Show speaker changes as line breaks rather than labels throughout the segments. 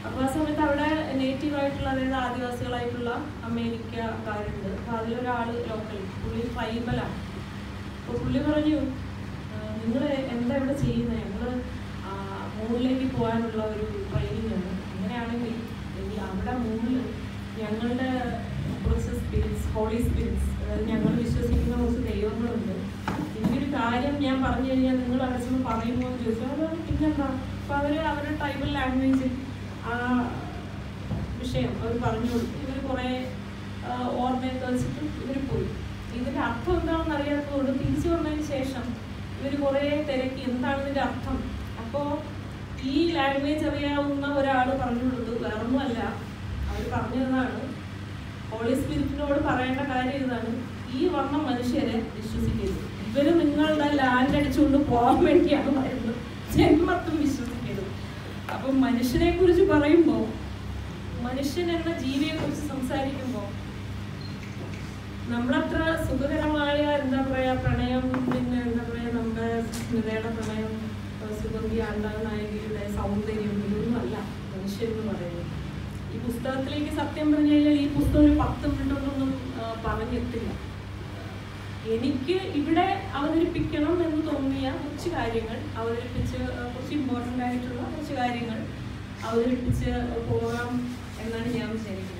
അപ്പോൾ ആ സമയത്ത് അവിടെ നേറ്റീവ് ആയിട്ടുള്ള അതായത് ആദിവാസികളായിട്ടുള്ള അമേരിക്കക്കാരുണ്ട് അപ്പോൾ അതിലൊരാൾ ലോക്കൽ പുള്ളി ട്രൈബലാണ് അപ്പോൾ പുള്ളി പറഞ്ഞു നിങ്ങൾ എന്താ ഇവിടെ ചെയ്യുന്നത് ഞങ്ങൾ മുകളിലേക്ക് പോകാനുള്ള ഒരു ട്രെയിനിങ് ആണ് അങ്ങനെയാണെങ്കിൽ ഈ അവിടെ മുകളിൽ ഞങ്ങളുടെ കുറച്ച് സ്പിരിറ്റ്സ് ഹോളി സ്പിരിറ്റ്സ് അതായത് ഞങ്ങൾ വിശ്വസിക്കുന്ന കുറച്ച് ദൈവങ്ങളുണ്ട് എനിക്കൊരു കാര്യം ഞാൻ പറഞ്ഞു കഴിഞ്ഞാൽ നിങ്ങൾ അടച്ചൊന്ന് പറയുമോ എന്ന് ചോദിച്ചു അത് പിന്നെന്താ അപ്പോൾ അവർ അവരുടെ ട്രൈബൽ ലാംഗ്വേജിൽ ആ വിഷയം അവർ പറഞ്ഞു കൊടുത്തു ഇവർ കുറേ ഓർമ്മയൊക്കെ വെച്ചിട്ട് ഇവർ പോയി ഇതിൻ്റെ അർത്ഥം എന്താണെന്ന് അറിയാത്തതുകൊണ്ട് തിരിച്ചു വന്നതിന് ശേഷം ഇവർ കുറേ തിരക്കി എന്താണ് ഇതിൻ്റെ അർത്ഥം അപ്പോൾ ഈ ലാംഗ്വേജ് അറിയാവുന്ന ഒരാൾ പറഞ്ഞു കൊടുത്തു വേറൊന്നുമല്ല അവർ പറഞ്ഞതാണ് ഹോളി സ്പിരിറ്റിനോട് പറയേണ്ട കാര്യം ഇതാണ് ഈ വർണ്ണം മനുഷ്യരെ വിശ്വസിക്കരുത് ഇവര് നിങ്ങളുടെ ലാൻഡ് അടിച്ചുകൊണ്ട് പോകാൻ വേണ്ടിയാണ് വരുന്നത് ജന്മത്തും വിശ്വസിക്കരുത് അപ്പം മനുഷ്യനെ കുറിച്ച് പറയുമ്പോൾ മനുഷ്യൻ എന്ന ജീവിയെ കുറിച്ച് സംസാരിക്കുമ്പോൾ നമ്മളത്ര സുഖകരമായ എന്താ പറയാ പ്രണയം പിന്നെ എന്താ പറയാ നമ്മുടെ സ്മിതയുടെ പ്രണയം ഏഹ് സുഗന്ധി ആണ്ടാ നായകിയുടെ സൗന്ദര്യം ഇതൊന്നും അല്ല മനുഷ്യൻ എന്ന് പറയുന്നത് ഈ പുസ്തകത്തിലേക്ക് സത്യം പറഞ്ഞു കഴിഞ്ഞാൽ ഈ പുസ്തകം ഒരു പത്ത് മിനിറ്റൊന്നും പറഞ്ഞെത്തില്ല എനിക്ക് ഇവിടെ അവതരിപ്പിക്കണം എന്ന് തോന്നിയ കുറച്ച് കാര്യങ്ങൾ അവതരിപ്പിച്ച് ഏഹ് കുറച്ച് ഇമ്പോർട്ടൻ്റ് ആയിട്ടുള്ള കുറച്ച് കാര്യങ്ങൾ അവതരിപ്പിച്ച് പോകാം എന്നാണ് ഞാൻ വിചാരിക്കുന്നത്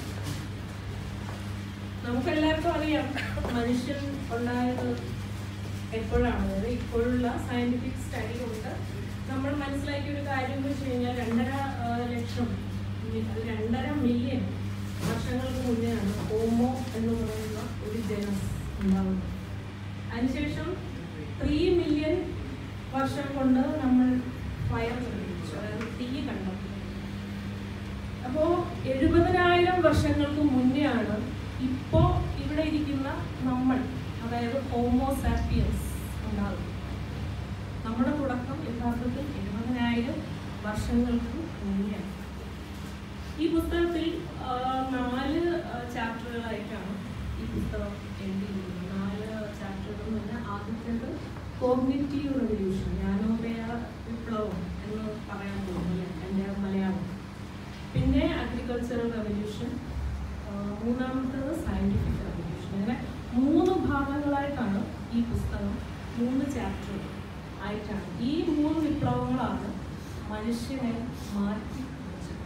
നമുക്കെല്ലാവർക്കും അറിയാം മനുഷ്യൻ ഉണ്ടായത് എപ്പോഴാണ് അതായത് ഇപ്പോഴുള്ള സയന്റിഫിക് സ്റ്റഡി കൊണ്ട് നമ്മൾ മനസ്സിലാക്കിയ ഒരു കാര്യം എന്ന് വെച്ച് കഴിഞ്ഞാൽ രണ്ടര ആ, ലക്ഷം മി- അത് രണ്ടര മില്യൺ വർഷങ്ങൾക്ക് മുന്നെയാണ് ഹോമോ എന്ന് പറയുന്ന ഒരു ജനസ് ഉണ്ടാവുന്നത് അതിനുശേഷം ത്രീ മില്യൺ വർഷം കൊണ്ട് നമ്മൾ ഫയർ നിർമ്മിച്ചു അതായത് തീ കണ്ടെത്തി അപ്പോ എഴുപതിനായിരം വർഷങ്ങൾക്ക് മുന്നെയാണ് ഇപ്പോ ഇവിടെ ഇരിക്കുന്ന നമ്മൾ അതായത് ഹോമോസാപ്പിയൻസ് ഉണ്ടാകുന്നത് നമ്മുടെ തുടക്കം യഥാർത്ഥത്തിൽ എഴുപതിനായിരം വർഷങ്ങൾക്ക് മുന്നെയാണ് ഈ പുസ്തകത്തിൽ ആ, നാല് ചാപ്റ്ററുകളായിട്ടാണ് ഈ പുസ്തകം എഴുതിയിരിക്കുന്നത് നാല് ചാപ്റ്ററുകൾ എന്ന് പറഞ്ഞാൽ ആദ്യത്തേത് കോഗ്നിറ്റീവ് റെവല്യൂഷൻ ജ്ഞാനോദയ വിപ്ലവം എന്ന് പറയാൻ പോകുന്നു അല്ലേ എൻ്റെ മലയാളം പിന്നെ അഗ്രികൾച്ചറൽ റെവല്യൂഷൻ മൂന്നാമത്തേത് സയൻറ്റിഫിക് റെവല്യൂഷൻ അങ്ങനെ മൂന്ന് ഭാഗങ്ങളായിട്ടാണ് ഈ പുസ്തകം മൂന്ന് ചാപ്റ്ററുകൾ ആയിട്ടാണ് ഈ മൂന്ന് വിപ്ലവങ്ങളാണ് മനുഷ്യനെ മാറ്റി വെച്ചത്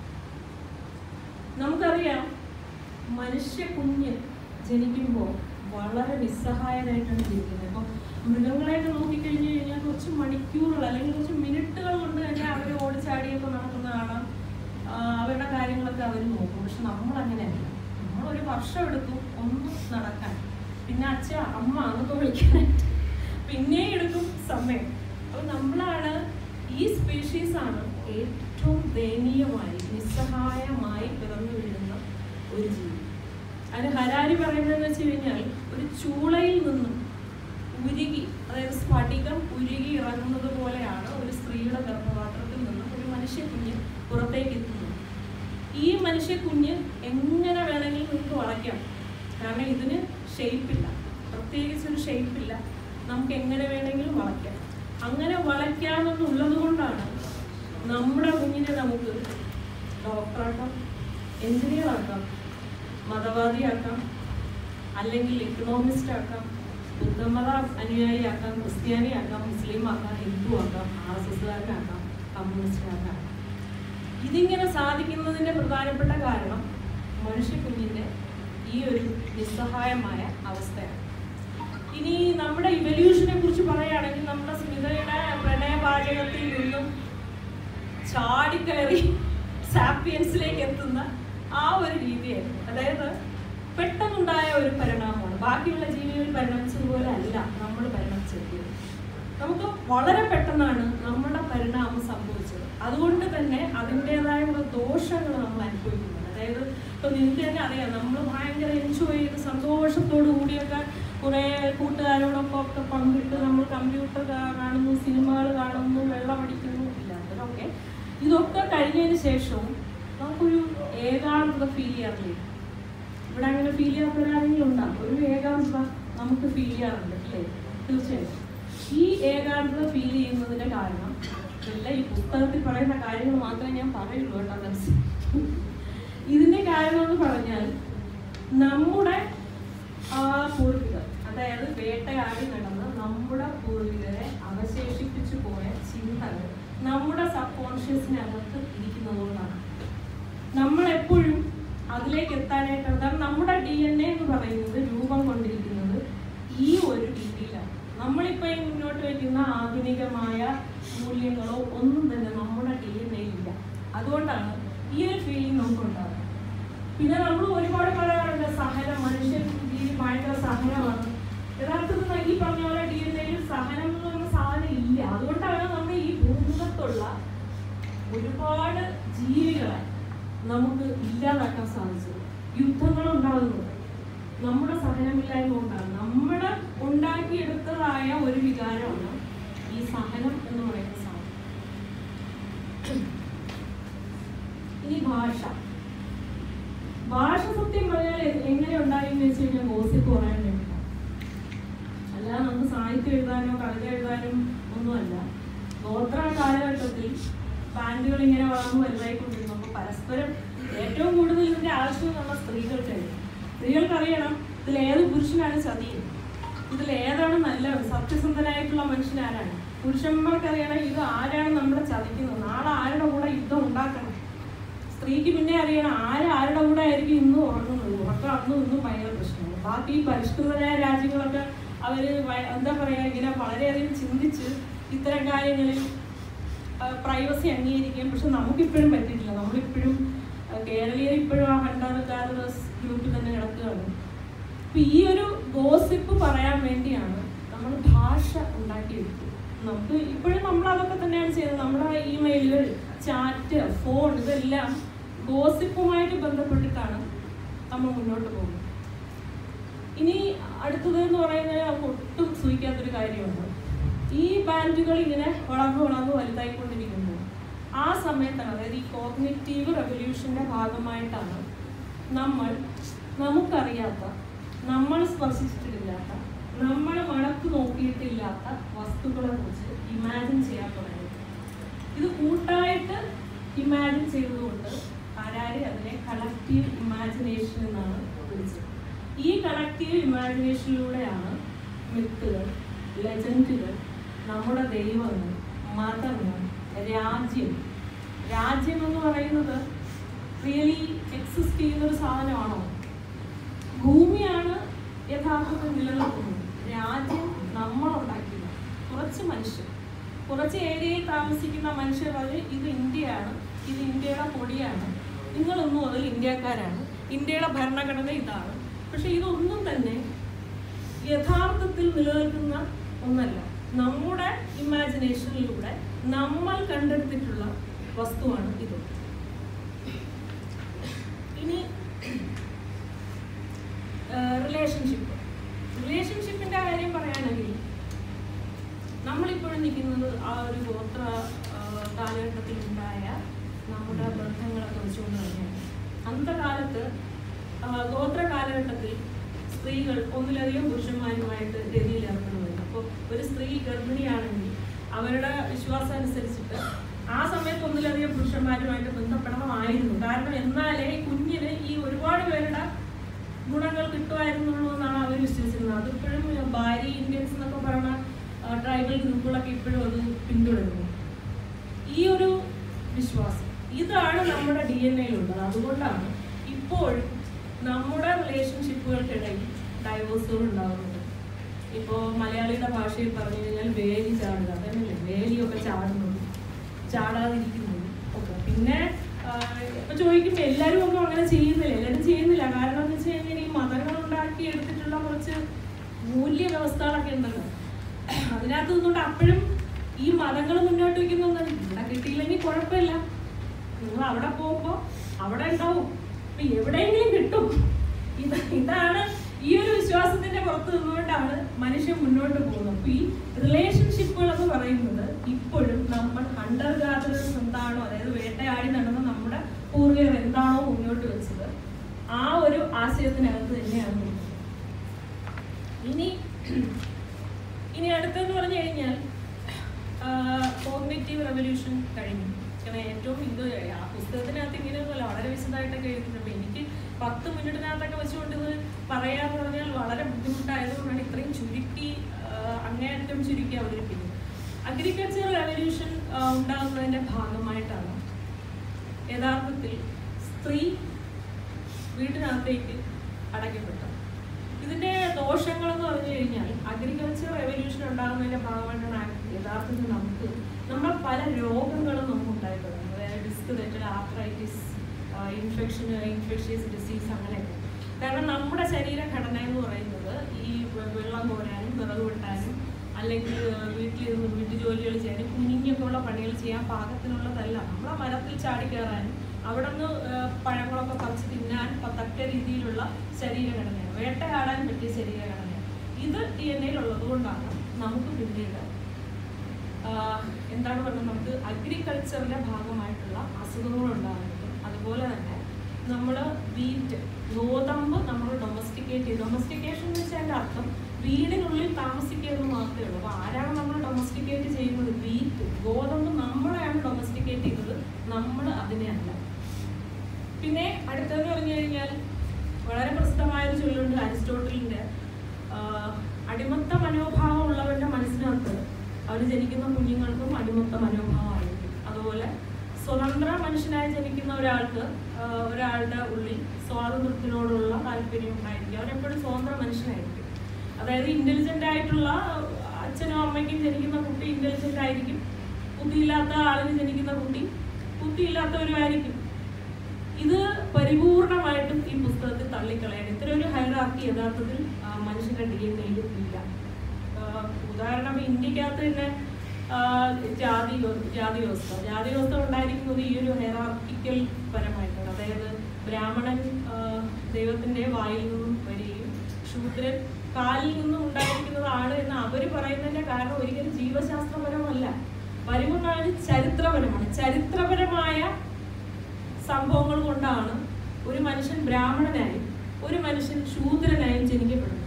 നമുക്കറിയാം മനുഷ്യ കുഞ്ഞ് ജനിക്കുമ്പോൾ വളരെ നിസ്സഹായനായിട്ടാണ് ജനിക്കുന്നത് അപ്പം മൃഗങ്ങളെയൊക്കെ നോക്കിക്കഴിഞ്ഞ് കഴിഞ്ഞാൽ കുറച്ച് മണിക്കൂറുകൾ അല്ലെങ്കിൽ കുറച്ച് മിനിറ്റുകൾ കൊണ്ട് തന്നെ അവർ ഓടിച്ചാടിയൊക്കെ നടക്കുന്ന കാണാം ആ, അവരുടെ കാര്യങ്ങളൊക്കെ അവർ നോക്കും പക്ഷെ നമ്മൾ അങ്ങനെയല്ല നമ്മൾ ഒരു വർഷം എടുക്കും ഒന്നും നടക്കാൻ പിന്നെ അച്ഛ അമ്മ എന്നൊക്കെ വിളിക്കാനായിട്ട് പിന്നെ എടുക്കും സമയം അപ്പോൾ നമ്മളാണ് ഈ സ്പീഷീസ് ആണ് ഏറ്റവും ദയനീയമായി നിസ്സഹായമായി പിറന്നു വീഴുന്ന ഒരു ജീവി അതിന് ഹരാരി പറയുന്നതെന്ന് വെച്ച് കഴിഞ്ഞാൽ ഒരു ചൂളയിൽ നിന്നും ഉരുകി അതായത് സ്ഫടികം ഉരുകി ഇറങ്ങുന്നത് പോലെയാണ് ഒരു സ്ത്രീയുടെ ഗർഭപാത്രത്തിൽ നിന്നും ഒരു മനുഷ്യ കുഞ്ഞ് പുറത്തേക്ക് എത്തുന്നത് ഈ മനുഷ്യ കുഞ്ഞ് എങ്ങനെ വേണമെങ്കിലും നിങ്ങൾക്ക് വളയ്ക്കാം കാരണം ഇതിന് ഷേപ്പില്ല പ്രത്യേകിച്ച് ഒരു ഷേപ്പില്ല നമുക്ക് എങ്ങനെ വേണമെങ്കിലും വളയ്ക്കാം അങ്ങനെ വളയ്ക്കാമെന്നുള്ളത് കൊണ്ടാണ് നമ്മുടെ കുഞ്ഞിനെ നമുക്ക് ഡോക്ടറാക്കാം എഞ്ചിനീയർ ആക്കാം മതവാദിയാക്കാം അല്ലെങ്കിൽ എക്കണോമിസ്റ്റ് ആക്കാം ബുദ്ധമത അനുയായിയാക്കാം ക്രിസ്ത്യാനിയാക്കാം മുസ്ലിം ആക്കാം ഹിന്ദു ആക്കാം ആർ എസ് എസ്കാരനാക്കാം കമ്മ്യൂണിസ്റ്റുകാരനാക്കാം ഇതിങ്ങനെ സാധിക്കുന്നതിൻ്റെ പ്രധാനപ്പെട്ട കാരണം മനുഷ്യ കുഞ്ഞിൻ്റെ ഈ ഒരു നിസ്സഹായമായ അവസ്ഥയാണ് ഇനി നമ്മുടെ ഇവല്യൂഷനെ കുറിച്ച് പറയുകയാണെങ്കിൽ നമ്മുടെ സ്മിതയുടെ പ്രണയപാചകത്തിൽ നിന്നും ചാടിക്കയറി സാപ്പിയൻസിലേക്ക് എത്തുന്ന ആ ഒരു രീതിയായിരുന്നു അതായത് പെട്ടെന്നുണ്ടായ ഒരു പരിണാമമാണ് ബാക്കിയുള്ള ജീവികൾ പരിണമിച്ചതുപോലെ അല്ല നമ്മൾ പരിണമിച്ചത് നമുക്ക് വളരെ പെട്ടെന്നാണ് നമ്മുടെ പരിണാമം സംഭവിച്ചത് അതുകൊണ്ട് തന്നെ അതിൻ്റെതായുള്ള ദോഷങ്ങൾ നമ്മൾ അനുഭവിക്കുന്നുണ്ട് അതായത് ഇപ്പൊ നിങ്ങൾക്ക് തന്നെ അറിയാം നമ്മൾ ഭയങ്കര എൻജോയ് ചെയ്ത് സന്തോഷത്തോടു കൂടിയൊക്കെ കുറേ കൂട്ടുകാരോടൊപ്പം ഒക്കെ പങ്കിട്ട് നമ്മൾ കമ്പ്യൂട്ടർ കാണുന്നു സിനിമകൾ കാണുന്നു വെള്ളമടിക്കുന്നു ഇല്ലാത്തതൊക്കെ ഇതൊക്കെ കഴിഞ്ഞതിന് ശേഷവും നമുക്കൊരു ഏകാന്തത ഫീൽ ചെയ്യാറില്ലേ ഇവിടെ അങ്ങനെ ഫീൽ ചെയ്യാത്തവരാരെങ്കിലും ഉണ്ടാകും ഒരു ഏകാന്തത നമുക്ക് ഫീൽ ചെയ്യാറുണ്ട് അല്ലേ തീർച്ചയായും ഈ ഏകാന്തത ഫീൽ ചെയ്യുന്നതിന്റെ കാരണം ഇതെല്ലാം ഈ പുസ്തകത്തിൽ പറയുന്ന കാര്യങ്ങൾ മാത്രമേ ഞാൻ പറയുള്ളൂ കേട്ടോ ദർശി ഇതിന്റെ കാരണം എന്ന് പറഞ്ഞാൽ നമ്മുടെ ആ പൂർവികർ അതായത് വേട്ടയാടി നടന്ന നമ്മുടെ പൂർവികരെ അവശേഷിപ്പിച്ചു പോയ ചിന്തകൾ നമ്മുടെ സബ് കോൺഷ്യസിനകത്ത് ഇരിക്കുന്നതുകൊണ്ടാണ് നമ്മൾ എപ്പോഴും അതിലേക്ക് എത്താനായിട്ട് കാരണം നമ്മുടെ ഡി എൻ എ എന്ന് പറയുന്നത് രൂപം കൊണ്ടിരിക്കുന്നത് ഈ ഒരു രീതിയിലാണ് നമ്മളിപ്പോൾ ഈ മുന്നോട്ട് വയ്ക്കുന്ന ആധുനികമായ മൂല്യങ്ങളോ ഒന്നും തന്നെ നമ്മുടെ ഡി എൻ എ ഇല്ല അതുകൊണ്ടാണ് ഈ ഒരു ഫീലിംഗ് നമുക്ക് ഉണ്ടാകുന്നത് പിന്നെ നമ്മൾ ഒരുപാട് പറയാറുണ്ട് സഹനം മനുഷ്യൻ ജീവി ഭയങ്കര സഹനമാണ് യഥാർത്ഥത്തിൽ ഈ പറഞ്ഞ പോലെ ഡി എൻ എയിൽ സഹനം എന്ന് പറഞ്ഞ സാധനം ഇല്ല അതുകൊണ്ടാണ് നമ്മൾ ഈ ഭൂമുഖത്തുള്ള ഒരുപാട് ജീവികളെ നമുക്ക് ഇല്ലാതാക്കാൻ സാധിച്ചത് യുദ്ധങ്ങൾ ഉണ്ടാകുന്നത് നമ്മുടെ സഹനമില്ലായ്മ കൊണ്ടാണ് നമ്മുടെ ഉണ്ടാക്കിയെടുത്തതായ ഒരു വികാരമാണ് ഈ സഹനം എന്ന് പറയുന്ന സാധനം ഇനി ഭാഷ ഭാഷ സത്യം പറഞ്ഞാൽ എ- എങ്ങനെ ഉണ്ടായി എന്ന് വെച്ച് കഴിഞ്ഞാൽ ഗോസിപ്പ് പറയാൻ വേണ്ടിയിട്ടാണ് അല്ലാതെ നമുക്ക് സാഹിത്യം എഴുതാനോ കവിത എഴുതാനും ഒന്നുമല്ല ഗോത്ര കാലഘട്ടത്തിൽ ബാൻഡുകൾ ഇങ്ങനെ വളർന്നു വലുതായിക്കൊണ്ടിരുന്നു അപ്പോൾ പരസ്പരം ഏറ്റവും കൂടുതൽ ഇതിന്റെ ആവശ്യം നമ്മുടെ സ്ത്രീകൾക്കായിരുന്നു സ്ത്രീകൾക്കറിയണം ഇതിൽ ഏത് പുരുഷനാണ് ചതിയും ഇതിൽ ഏതാണ് നല്ല സത്യസന്ധനായിട്ടുള്ള മനുഷ്യൻ ആരാണ് പുരുഷന്മാർക്കറിയണം ഇത് ആരാണ് നമ്മളെ ചതിക്കുന്നത് നാളെ ആരുടെ കൂടെ യുദ്ധം ഉണ്ടാക്കണം സ്ത്രീക്ക് പിന്നെ അറിയണം ആര് ആരുടെ കൂടെ ആയിരിക്കും ഇന്നും ഉറങ്ങുന്നത് ഉറക്കം അന്നും ഇന്നും ഭയങ്കര പ്രശ്നമാണ് ബാക്കി ഈ പരിഷ്കൃതരായ രാജ്യങ്ങളൊക്കെ അവര് വ- എന്താ പറയാ ഇങ്ങനെ വളരെയധികം ചിന്തിച്ച് ഇത്തരം കാര്യങ്ങളിൽ പ്രൈവസി അംഗീകരിക്കും പക്ഷെ നമുക്കിപ്പോഴും പറ്റിയിട്ടില്ല നമ്മളിപ്പോഴും ആ, കേരളീയർ ഇപ്പോഴും ആ ഹണ്ടർ ഗാദറേഴ്സ് ഗ്രൂപ്പിൽ തന്നെ കിടക്കുകയാണ് അപ്പൊ ഈ ഒരു ഗോസിപ്പ് പറയാൻ വേണ്ടിയാണ് നമ്മൾ ഭാഷ ഉണ്ടാക്കിയെടുത്തത് നമുക്ക് ഇപ്പോഴും നമ്മൾ അതൊക്കെ തന്നെയാണ് ചെയ്യുന്നത് നമ്മുടെ ഇമെയിലുകൾ ചാറ്റ് ഫോൺ ഇതെല്ലാം ഗോസിപ്പുമായിട്ട് ബന്ധപ്പെട്ടിട്ടാണ് നമ്മൾ മുന്നോട്ട് പോകുന്നത് ഇനി അടുത്തത് എന്ന് പറയുന്നത് നമുക്ക് ഒട്ടും സൂഹിക്കാത്തൊരു കാര്യമാണ് ഈ ബാൻഡുകൾ ഇങ്ങനെ വളർന്നു വളർന്നു വലുതായിക്കൊണ്ടിരിക്കുമ്പോൾ ആ സമയത്താണ് അതായത് ഈ കോഗ്നിറ്റീവ് റെവല്യൂഷന്റെ ഭാഗമായിട്ടാണ് നമ്മൾ നമുക്കറിയാത്ത നമ്മൾ സ്പർശിച്ചിട്ടില്ലാത്ത നമ്മൾ മണക്ക് നോക്കിയിട്ടില്ലാത്ത വസ്തുക്കളെ കുറിച്ച് ഇമാജിൻ ചെയ്യാൻ തുടങ്ങിയത് ഇത് കൂട്ടായിട്ട് ഇമാജിൻ ചെയ്തതുകൊണ്ട് ആരാരി അതിനെ കളക്റ്റീവ് ഇമാജിനേഷൻ എന്നാണ് വിളിച്ചത് ഈ കളക്റ്റീവ് ഇമാജിനേഷനിലൂടെയാണ് മിത്തുകൾ ലെജൻഡുകൾ നമ്മുടെ ദൈവങ്ങൾ മതങ്ങൾ രാജ്യം രാജ്യം എന്ന് പറയുന്നത് റിയലി എക്സിസ്റ്റ് ചെയ്യുന്ന ഒരു സാധനമാണോ ഭൂമിയാണ് യഥാർത്ഥത്തിൽ നിലനിൽക്കുന്നത് രാജ്യം നമ്മൾ ഉണ്ടാക്കിയത് കുറച്ച് മനുഷ്യർ കുറച്ച് ഏരിയയിൽ താമസിക്കുന്ന മനുഷ്യർ പറയും ഇത് ഇന്ത്യയാണ് ഇത് ഇന്ത്യയുടെ കൊടിയാണ് നിങ്ങളൊന്നും അതിൽ ഇന്ത്യക്കാരാണ് ഇന്ത്യയുടെ ഭരണഘടന ഇതാണ് പക്ഷെ ഇതൊന്നും തന്നെ യഥാർത്ഥത്തിൽ നിലനിൽക്കുന്ന ഒന്നല്ല നമ്മുടെ ഇമാജിനേഷനിലൂടെ നമ്മൾ കണ്ടെടുത്തിട്ടുള്ള വസ്തുവാണ് ഇത് ഇനി റിലേഷൻഷിപ്പ് റിലേഷൻഷിപ്പിന്റെ കാര്യം പറയുകയാണെങ്കിൽ നമ്മളിപ്പോഴും നിൽക്കുന്നത് ആ ഒരു ഗോത്ര ആ, കാലഘട്ടത്തിൽ ഉണ്ടായ നമ്മുടെ ബന്ധങ്ങളൊക്കെ വെച്ചുകൊണ്ട് തന്നെയാണ് അന്നത്തെ കാലത്ത് ആ, ഗോത്ര കാലഘട്ടത്തിൽ സ്ത്രീകൾ ഒന്നിലധികം പുരുഷന്മാരുമായിട്ട് രതിയിൽ ഏർപ്പെടുന്നുണ്ട് അപ്പോൾ ഒരു സ്ത്രീ ഗർഭിണിയാണെങ്കിൽ അവരുടെ വിശ്വാസം അനുസരിച്ചിട്ട് ആ സമയത്ത് ഒന്നിലധികം പുരുഷന്മാരുമായിട്ട് ബന്ധപ്പെടണമായിരുന്നു കാരണം എന്നാലേ ഈ കുഞ്ഞിന് ഈ ഒരുപാട് പേരുടെ ഗുണങ്ങൾ കിട്ടുമായിരുന്നുള്ളൂ എന്നാണ് അവർ വിശ്വസിക്കുന്നത് അതിപ്പോഴും ഭാര്യ ഇന്ത്യൻസ് എന്നൊക്കെ പറയുന്ന ട്രൈബൽ ഗ്രൂപ്പുകളൊക്കെ ഇപ്പോഴും അത് പിന്തുടരുന്നു ഈ ഒരു വിശ്വാസം ഇതാണ് നമ്മുടെ ഡി എൻ എയിലുള്ളത് അതുകൊണ്ടാണ് ഇപ്പോഴും നമ്മുടെ റിലേഷൻഷിപ്പുകൾക്കിടയിൽ ഡൈവോഴ്സുകൾ ഉണ്ടാകുന്നത് ഇപ്പോൾ മലയാളിയുടെ ഭാഷയിൽ പറഞ്ഞു കഴിഞ്ഞാൽ വേലി ചാടുക അതന്നെയല്ലേ വേലിയൊക്കെ ചാടുന്നത് ചാടാതിരിക്കുന്നത് ഒക്കെ പിന്നെ ആഹ്, ഇപ്പൊ ചോദിക്കുമ്പോൾ എല്ലാവരും ഒന്നും അങ്ങനെ ചെയ്യുന്നില്ല എല്ലാവരും ചെയ്യുന്നില്ല കാരണം എന്ന് വെച്ച് കഴിഞ്ഞാൽ ഈ മതങ്ങൾ ഉണ്ടാക്കി എടുത്തിട്ടുള്ള കുറച്ച് മൂല്യ വ്യവസ്ഥകളൊക്കെ ഉണ്ടല്ലോ അതിനകത്ത് നിന്നുകൊണ്ട് അപ്പോഴും ഈ മതങ്ങൾ മുന്നോട്ട് വയ്ക്കുന്നൊന്നും ഇവിടെ കിട്ടിയില്ലെങ്കിൽ കുഴപ്പമില്ല നിങ്ങൾ അവിടെ പോകുമ്പോൾ അവിടെ ഉണ്ടാവും അപ്പൊ എവിടെയെങ്കിലും കിട്ടും ഇത് ഇതാണ് ഈ ഒരു വിശ്വാസത്തിന്റെ പുറത്ത് നിന്നുകൊണ്ടാണ് മനുഷ്യൻ മുന്നോട്ട് പോകുന്നത് അപ്പൊ ഈ റിലേഷൻഷിപ്പുകൾ എന്ന് പറയുന്നത് ഇപ്പോഴും നമ്മൾ ഹണ്ടർ ഗാദറേഴ്സ് എന്താണോ അതായത് വേട്ടയാടി നടന്ന നമ്മുടെ പൂർവികർ എന്താണോ മുന്നോട്ട് വെച്ചത് ആ ഒരു ആശയത്തിനകത്ത് തന്നെയാണ് നിൽക്കുന്നത്. ഇനി ഇനി അടുത്തെന്ന് പറഞ്ഞു കഴിഞ്ഞാൽ കോഗ്നേറ്റീവ് റെവല്യൂഷൻ ഇങ്ങനെയൊന്നുമല്ല വളരെ വിശദമായിട്ടൊക്കെ എഴുതിയിട്ടുണ്ട് അപ്പൊ എനിക്ക് പത്ത് മിനിറ്റിനകത്തൊക്കെ വെച്ചുകൊണ്ട് ഇത് പറയാന്ന് പറഞ്ഞാൽ വളരെ ബുദ്ധിമുട്ടായതുകൊണ്ടാണ് ഇത്രയും ചുരുക്കി ആ, അങ്ങേയറ്റം ചുരുക്കി അവതരിപ്പിക്കുന്നത് അഗ്രികൾച്ചർ റെവല്യൂഷൻ ഉണ്ടാകുന്നതിന്റെ ഭാഗമായിട്ടാണ് യഥാർത്ഥത്തിൽ സ്ത്രീ വീട്ടിനകത്തേക്ക് അടയ്ക്കപ്പെട്ടത് ഇതിന്റെ ദോഷങ്ങൾ എന്ന് പറഞ്ഞു കഴിഞ്ഞാൽ അഗ്രികൾച്ചർ റെവല്യൂഷൻ ഉണ്ടാകുന്നതിന്റെ ഭാഗമായിട്ടാണ് യഥാർത്ഥത്തിൽ നമുക്ക് നമ്മൾ പല രോഗങ്ങളും നമുക്ക് ഉണ്ടായിട്ടുണ്ട് അതായത് ഡിസ്ക് തെറ്റൽ ആർത്രൈറ്റിസ് ഇൻഫെക്ഷൻ ഇൻഫെക്ഷ്യസ് ഡിസീസ് അങ്ങനെയൊക്കെ കാരണം നമ്മുടെ ശരീരഘടന എന്ന് പറയുന്നത് ഈ വെ- വെള്ളം കോരാനും വിറക് വെട്ടാനും അല്ലെങ്കിൽ വീട്ടിലിരുന്ന് വീട്ടു ജോലികൾ ചെയ്യാനും കുഞ്ഞിങ്ങൊക്കെ ഉള്ള പണികൾ ചെയ്യാൻ പാകത്തിനുള്ളതല്ല നമ്മളെ മരത്തിൽ ചാടി കയറാനും അവിടെ നിന്ന് പഴങ്ങളൊക്കെ പറിച്ച് തിന്നാൻ തക്ക രീതിയിലുള്ള ശരീരഘടനയാണ് വേട്ടയാടാൻ പറ്റിയ ശരീരഘടനയാണ് ഇത് ഡി എൻ എയിലുള്ളത് കൊണ്ടാണ് നമുക്ക് പിന്നീട് ആഹ് എന്താണ് പറയുന്നത് നമുക്ക് അഗ്രികൾച്ചറിന്റെ ഭാഗമായിട്ടുള്ള അസുഖങ്ങൾ ഉണ്ടാകുന്നത് അതുപോലെ തന്നെ നമ്മൾ വീറ്റ് ഗോതമ്പ് നമ്മൾ ഡൊമസ്റ്റിക്കേറ്റ് ചെയ്യും ഡൊമസ്റ്റിക്കേഷൻ എന്ന് വെച്ചാൽ അതിന്റെ അർത്ഥം വീടിനുള്ളിൽ താമസിക്കുക എന്ന് മാത്രമേ ഉള്ളൂ അപ്പോൾ ആരാണ് നമ്മൾ ഡൊമസ്റ്റിക്കേറ്റ് ചെയ്യുന്നത് വീറ്റ് ഗോതമ്പ് നമ്മളെയാണ് ഡൊമസ്റ്റിക്കേറ്റ് ചെയ്യുന്നത് നമ്മൾ അതിനെയല്ല പിന്നെ അടുത്തതെന്ന് പറഞ്ഞു കഴിഞ്ഞാൽ വളരെ പ്രസിദ്ധമായ ഒരു ചൊല്ലുണ്ട് അരിസ്റ്റോട്ടലിന്റെ ആഹ് അടിമത്ത മനോഭാവം ഉള്ളവരുടെ മനസ്സിനകത്ത് അവർ ജനിക്കുന്ന കുഞ്ഞുങ്ങൾക്കും അടിമത്ത മനോഭാവമായിരിക്കും അതുപോലെ സ്വതന്ത്ര മനുഷ്യനായി ജനിക്കുന്ന ഒരാൾക്ക് ആഹ് ഒരാളുടെ ഉള്ളിൽ സ്വാതന്ത്ര്യത്തിനോടുള്ള താല്പര്യം ഉണ്ടായിരിക്കും അവരെപ്പോഴും സ്വതന്ത്ര മനുഷ്യനായിരിക്കും അതായത് ഇന്റലിജന്റ് ആയിട്ടുള്ള അച്ഛനും അമ്മയ്ക്കും ജനിക്കുന്ന കുട്ടി ഇന്റലിജന്റ് ആയിരിക്കും ബുദ്ധിയില്ലാത്ത ആളിന് ജനിക്കുന്ന കുട്ടി ബുദ്ധിയില്ലാത്തവരുമായിരിക്കും ഇത് പരിപൂർണമായിട്ടും ഈ പുസ്തകത്തിൽ തള്ളിക്കളയാണ് ഇത്ര ഒരു ഹൈറാർക്കി യഥാർത്ഥത്തിൽ ആ, മനുഷ്യന്റെ ഡി എൻ എയിൽ ഇല്ല ആ, ഉദാഹരണം ഇന്ത്യക്കകത്ത് തന്നെ ആ, ജാതി വ്യ- ജാതി വ്യവസ്ഥ ജാതി വ്യവസ്ഥ ഉണ്ടായിരിക്കുന്നത് ഈ ഒരു ഹൈറാർക്കിക്കൽ പരമായിട്ടാണ് അതായത് ബ്രാഹ്മണൻ ആ, ദൈവത്തിന്റെ വായിൽ നിന്നും വരികയും ശൂദ്രൻ കാലിൽ നിന്നും ഉണ്ടായിരിക്കുന്നതാണ് എന്ന് അവര് പറയുന്നതിന്റെ കാരണം ഒരിക്കലും ജീവശാസ്ത്രപരമല്ല വരുമെന്നാണ് ചരിത്രപരമാണ് ചരിത്രപരമായ സംഭവങ്ങൾ കൊണ്ടാണ് ഒരു മനുഷ്യൻ ബ്രാഹ്മണനായും ഒരു മനുഷ്യൻ ശൂദ്രനായും ജനിക്കപ്പെടുന്നത്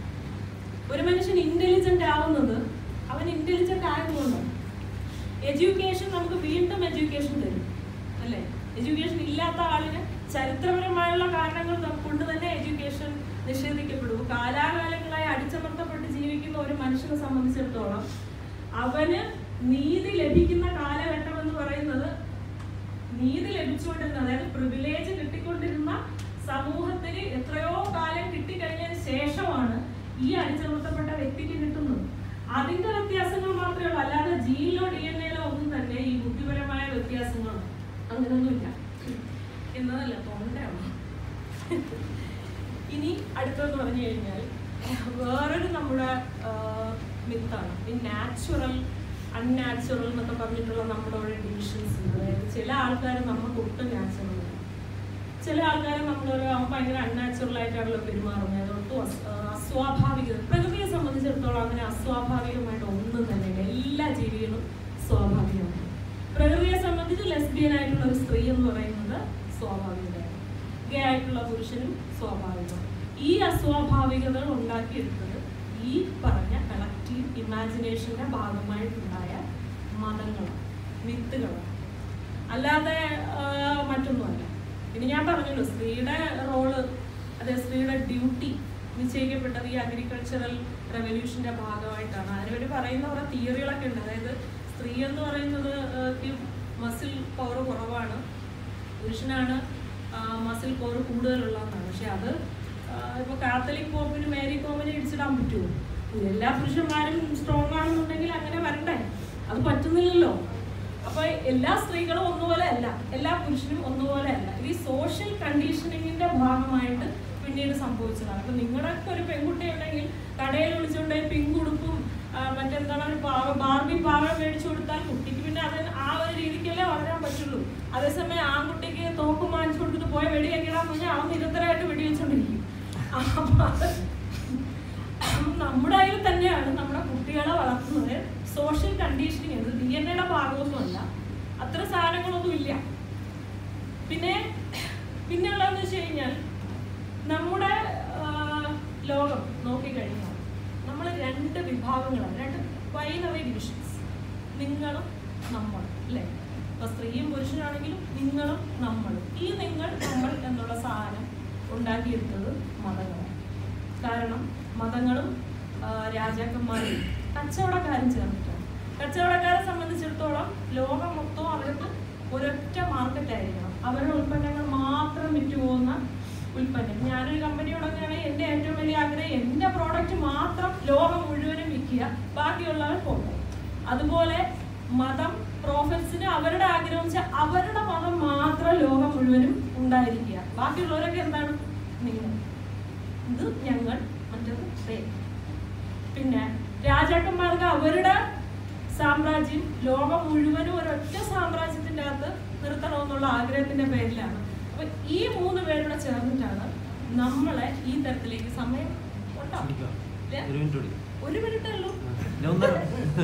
ഒരു മനുഷ്യൻ ഇന്റലിജന്റ് ആവുന്നത് അവൻ ഇന്റലിജന്റ് ആയതുകൊണ്ടാണ് എഡ്യൂക്കേഷൻ നമുക്ക് വീണ്ടും എഡ്യൂക്കേഷൻ തരും അല്ലേ എഡ്യൂക്കേഷൻ ഇല്ലാത്ത ആളിന് ചരിത്രപരമായുള്ള കാരണങ്ങൾ ത- കൊണ്ട് തന്നെ എഡ്യൂക്കേഷൻ നിഷേധിക്കപ്പെടും കാലാകാലങ്ങളായി അടിച്ചമർത്തപ്പെട്ട് ജീവിക്കുന്ന ഒരു മനുഷ്യനെ സംബന്ധിച്ചിടത്തോളം അവന് നീതി ലഭിക്കുന്ന കാലഘട്ടം എന്ന് പറയുന്നത് നീതി ലഭിച്ചുകൊണ്ടിരുന്ന അതായത് പ്രിവിലേജ് കിട്ടിക്കൊണ്ടിരുന്ന സമൂഹത്തിന് എത്രയോ കാലം കിട്ടിക്കഴിഞ്ഞതിന് ശേഷമാണ് ഈ അടിച്ചമർത്തപ്പെട്ട വ്യക്തിക്ക് കിട്ടുന്നത് അതിന്റെ വ്യത്യാസങ്ങൾ മാത്രമേ ഉള്ളൂ അല്ലാതെ ജീനിലോ ഡി എൻ എയിലോ ഒന്നും തന്നെ ഈ ബുദ്ധിപരമായ വ്യത്യാസങ്ങളോ അങ്ങനെയൊന്നുമില്ല എന്നതല്ല തൊണ്ടയാണ് ഇനി അടുത്തെന്ന് പറഞ്ഞു കഴിഞ്ഞാൽ വേറൊരു നമ്മുടെ മിത്താണ് ഈ നാച്ചുറൽ അൺനാച്ചുറൽ എന്നൊക്കെ പറഞ്ഞിട്ടുള്ള നമ്മുടെ ഒരു ഡിവിഷൻസ് ഉണ്ട് അതായത് ചില ആൾക്കാർ നമുക്ക് ഒട്ടും നാച്ചുറൽ ചില ആൾക്കാരെ നമ്മളൊരു അവൻ ഭയങ്കര അൺനാച്ചുറൽ ആയിട്ടാണല്ലോ പെരുമാറുന്നത് അതൊട്ടും അസ്- ആ, അസ്വാഭാവികത പ്രകൃതിയെ സംബന്ധിച്ചിടത്തോളം അങ്ങനെ അസ്വാഭാവികമായിട്ട് ഒന്നും തന്നെയില്ല എല്ലാ ജീവികളും സ്വാഭാവികമാണ് പ്രകൃതിയെ സംബന്ധിച്ച് ലെസ്ബിയൻ ആയിട്ടുള്ള ഒരു സ്ത്രീ എന്ന് പറയുന്നത് സ്വാഭാവികതയാണ് ഗേ ആയിട്ടുള്ള പുരുഷനും സ്വാഭാവികമാണ് ഈ അസ്വാഭാവികതകൾ ഉണ്ടാക്കിയെടുത്തത് ഈ പറഞ്ഞ കളക്റ്റീവ് ഇമാജിനേഷന്റെ ഭാഗമായിട്ടുണ്ടായ മതങ്ങളാണ് മിത്തുകളാണ് അല്ലാതെ ആ, മറ്റൊന്നുമല്ല പിന്നെ ഞാൻ പറഞ്ഞല്ലോ സ്ത്രീയുടെ റോള് അതെ സ്ത്രീയുടെ ഡ്യൂട്ടി നിശ്ചയിക്കപ്പെട്ടത് ഈ അഗ്രികൾച്ചറൽ റെവല്യൂഷന്റെ ഭാഗമായിട്ടാണ് അതിനവർ പറയുന്ന കുറെ തിയറികളൊക്കെ ഉണ്ട് അതായത് സ്ത്രീ എന്ന് പറയുന്നത് മസിൽ പവർ കുറവാണ് പുരുഷനാണ് മസിൽ പവർ കൂടുതലുള്ളതെന്നാണ് പക്ഷെ അത് ആ, ഇപ്പൊ കാത്തലിക് പോപ്പിന് മേരി കോമിനെ ഇടിച്ചിടാൻ പറ്റുമോ എല്ലാ പുരുഷന്മാരും സ്ട്രോങ് ആണെന്നുണ്ടെങ്കിൽ അങ്ങനെ വരണ്ടേ അത് പറ്റുന്നില്ലല്ലോ അപ്പൊ എല്ലാ സ്ത്രീകളും ഒന്നുപോലെ അല്ല എല്ലാ പുരുഷനും ഒന്നുപോലെ അല്ല ഇത് ഈ സോഷ്യൽ കണ്ടീഷനിങ്ങിന്റെ ഭാഗമായിട്ട് പിന്നീട് സംഭവിച്ചതാണ് അപ്പൊ നിങ്ങളൊക്കെ ഒരു പെൺകുട്ടി ഉണ്ടെങ്കിൽ കടയിൽ വിളിച്ചുകൊണ്ട് പിങ്ക് ഉടുപ്പും ആ, മറ്റെന്താണ് ഒരു പാവ ബാർബി പാവ മേടിച്ചു കൊടുത്താൽ കുട്ടിക്ക് പിന്നെ അത് ആ ഒരു രീതിക്കല്ലേ വളരാൻ പറ്റുള്ളൂ അതേസമയം ആൺകുട്ടിക്ക് തോക്ക് വാങ്ങിച്ചു കൊടുത്തിട്ട് പോയ വെടി വെക്കണം പറഞ്ഞാൽ അവൻ നിരന്തരമായിട്ട് വെടി വെച്ചോണ്ടിരിക്കും അപ്പൊ അത് നമ്മുടെ കയ്യിൽ തന്നെയാണ് നമ്മുടെ കുട്ടികളെ വളർത്തുന്നത് സോഷ്യൽ കണ്ടീഷനിങ് അത് ഡി എൻ എയുടെ ഭാഗമൊന്നുമല്ല അത്ര സാധനങ്ങളൊന്നും ഇല്ല പിന്നെ പിന്നെ ഉള്ളതെന്ന് വെച്ച് കഴിഞ്ഞാൽ നമ്മുടെ ആ, ലോകം നോക്കിക്കഴിഞ്ഞാൽ നമ്മൾ രണ്ട് വിഭാഗങ്ങളാണ് രണ്ട് ബൈനറി ഡിവിഷൻസ് നിങ്ങളും നമ്മളും അല്ലേ ഇപ്പൊ സ്ത്രീയും പുരുഷനാണെങ്കിലും നിങ്ങളും നമ്മളും ഈ ഉണ്ടാക്കിയെടുത്തത് മതങ്ങളാണ് കാരണം മതങ്ങളും ആ, രാജാക്കന്മാരും കച്ചവടക്കാരും ചേർന്നിട്ടാണ് കച്ചവടക്കാരെ സംബന്ധിച്ചിടത്തോളം ലോകം മൊത്തം അവർക്ക് ഒരൊറ്റ മാർക്കറ്റ് ആയിരിക്കണം അവരുടെ ഉൽപ്പന്നങ്ങൾ മാത്രം വിറ്റുപോകുന്ന ഉൽപ്പന്നം ഞാനൊരു കമ്പനി തുടങ്ങുകയാണെങ്കിൽ എൻ്റെ ഏറ്റവും വലിയ ആഗ്രഹം എൻ്റെ പ്രോഡക്റ്റ് മാത്രം ലോകം മുഴുവനും വിൽക്കുക ബാക്കിയുള്ളവർ പോകും അതുപോലെ മതം പ്രോഫിറ്റ്സിന് അവരുടെ ആഗ്രഹം വെച്ചാൽ അവരുടെ മതം മാത്രം ലോകം മുഴുവനും ഉണ്ടായിരിക്കുക ബാക്കിയുള്ളവരൊക്കെ എന്താണ് നിങ്ങൾ ഇത് ഞങ്ങൾ മറ്റത് ദേ. പിന്നെ രാജാക്കന്മാർക്ക് അവരുടെ സാമ്രാജ്യം ലോകം മുഴുവനും ഒരൊറ്റ സാമ്രാജ്യത്തിന്റെ അകത്ത് നിർത്തണമെന്നുള്ള ആഗ്രഹത്തിന്റെ പേരിലാണ് അപ്പൊ ഈ മൂന്ന് പേരുടെ ചേർന്നിട്ടാണ് നമ്മളെ ഈ തരത്തിലേക്ക് സമയം ഉണ്ടോ ഇല്ല?
ഒരു മിനിറ്റ് കൂടി
ഒരു മിനിറ്റേ ഉള്ളൂ
ഞാൻ ഒന്നര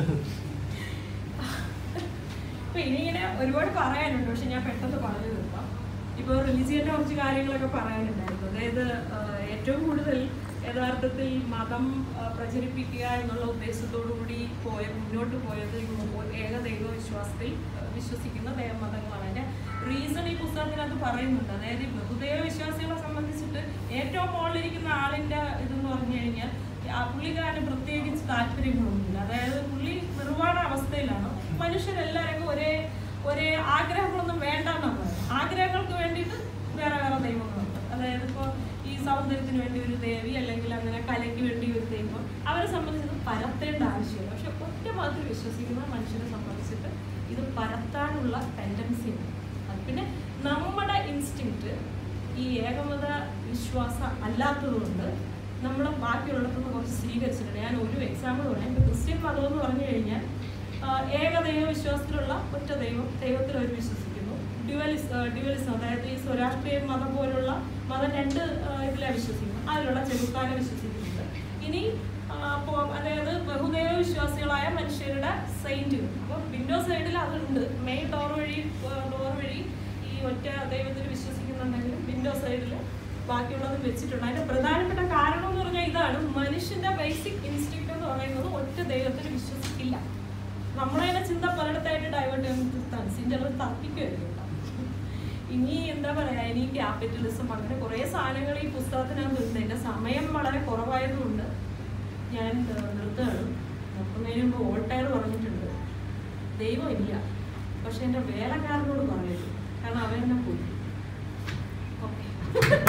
അപ്പൊ ഇനിയിങ്ങനെ ഒരുപാട് പറയാനുണ്ട് പക്ഷെ ഞാൻ പെട്ടെന്ന് പറഞ്ഞു തീർക്കാം ഇപ്പോൾ റിലീജിയന്റെ കുറച്ച് കാര്യങ്ങളൊക്കെ പറയാനുണ്ടായിരുന്നു അതായത് ആ, ഏറ്റവും കൂടുതൽ യഥാർത്ഥത്തിൽ മതം ആ, പ്രചരിപ്പിക്കുക എന്നുള്ള ഉദ്ദേശത്തോടു കൂടി പോയ മുന്നോട്ട് പോയത് ഈ മൂ- ഏകദൈവ വിശ്വാസത്തിൽ ആ, വിശ്വസിക്കുന്ന ദൈവ മതങ്ങളാണ് അതിന്റെ റീസൺ ഈ പുസ്തകത്തിനകത്ത് പറയുന്നുണ്ട് അതായത് ഈ ബഹുദൈവ വിശ്വാസികളെ സംബന്ധിച്ചിട്ട് ഏറ്റവും മുകളിലിരിക്കുന്ന ആളിന്റെ ഇതെന്ന് പറഞ്ഞു കഴിഞ്ഞാൽ ആ പുള്ളിക്കാരന് പ്രത്യേകിച്ച് താല്പര്യങ്ങളൊന്നുമില്ല അതായത് പുള്ളി നിർവ്വാണ അവസ്ഥയിലാണ് മനുഷ്യരെല്ലാവരും ഒരേ ഒരേ ആഗ്രഹങ്ങളൊന്നും വേണ്ടെന്നാണ് പറയുന്നത് ആഗ്രഹങ്ങൾക്ക് വേണ്ടിയിട്ട് വേറെ വേറെ ദൈവങ്ങളുണ്ട് അതായത് ഇപ്പോൾ ഈ സൗന്ദര്യത്തിന് വേണ്ടി ഒരു ദേവി അല്ലെങ്കിൽ അങ്ങനെ കലയ്ക്ക് വേണ്ടി ഒരു ദൈവം അവരെ സംബന്ധിച്ച് പരത്തേണ്ട ആവശ്യമില്ല പക്ഷെ ഒറ്റ മതത്തിൽ വിശ്വസിക്കുന്ന മനുഷ്യരെ സംബന്ധിച്ചിട്ട് ഇത് പരത്താനുള്ള ടെൻഡൻസി ഉണ്ട് അത് പിന്നെ നമ്മുടെ ഇൻസ്റ്റിങ്ക്റ്റ് ഈ ഏകമത വിശ്വാസം അല്ലാത്തതുകൊണ്ട് നമ്മൾ ബാക്കിയുള്ളിടത്തുനിന്ന് കുറച്ച് സ്വീകരിച്ചിട്ടുണ്ട് ഞാൻ ഒരു എക്സാമ്പിൾ പറയാം ഇപ്പൊ ക്രിസ്ത്യൻ മതം എന്ന് പറഞ്ഞു കഴിഞ്ഞാൽ ആ, ഏകദൈവ വിശ്വാസത്തിലുള്ള ഒറ്റ ദൈവം ദൈവത്തിൽ അവർ വിശ്വസിക്കുന്നു ഡ്യുവലിസ് ഡ്യുവലിസം അതായത് ഈ സ്വരാഷ്ട്രീയ മതം പോലുള്ള മതം രണ്ട് ഇതിലാണ് വിശ്വസിക്കുന്നത് അതിലുള്ള ചെറുക്കാനെ വിശ്വസിക്കുന്നുണ്ട് ഇനി ആ, അപ്പോ അതായത് ബഹുദൈവ വിശ്വാസികളായ മനുഷ്യരുടെ സെയിന്റുകൾ അപ്പോൾ വിൻഡോ സൈഡിൽ അതുണ്ട് മെയിൻ ഡോർ വഴി ഡോർ വഴി ഈ ഒറ്റ ദൈവത്തിൽ വിശ്വസിക്കുന്നുണ്ടെങ്കിലും വിൻഡോ സൈഡിൽ ബാക്കിയുള്ളത് വെച്ചിട്ടുണ്ട് അതിന്റെ പ്രധാനപ്പെട്ട കാരണം എന്ന് പറഞ്ഞാൽ ഇതാണ് മനുഷ്യന്റെ ബേസിക് ഇൻസ്റ്റിക്ട് എന്ന് പറയുന്നത് ഒറ്റ ദൈവത്തിൽ വിശ്വസിക്കില്ല നമ്മളതിനെ ചിന്ത പലയിടത്തായിട്ട് ഡൈവേർട്ട് ചെയ്യാൻ സിൻ്റെ തർക്കിക്കുമായിരുന്നു കേട്ടോ ഇനി എന്താ പറയാ ഇനി ക്യാപിറ്റലിസം അങ്ങനെ കുറേ സാധനങ്ങൾ ഈ പുസ്തകത്തിനകത്തുണ്ട് എൻ്റെ സമയം വളരെ കുറവായതുകൊണ്ട് ഞാൻ ഏർ, നിർത്തുകയാണ് നിർത്തുന്നതിന് മുമ്പ് വോൾട്ടയർ പറഞ്ഞിട്ടുണ്ട് ദൈവം ഇല്ല പക്ഷെ എൻ്റെ വേലക്കാരനോട് പറയരുത് കാരണം അവൻ എന്നെ പോയി ഓക്കെ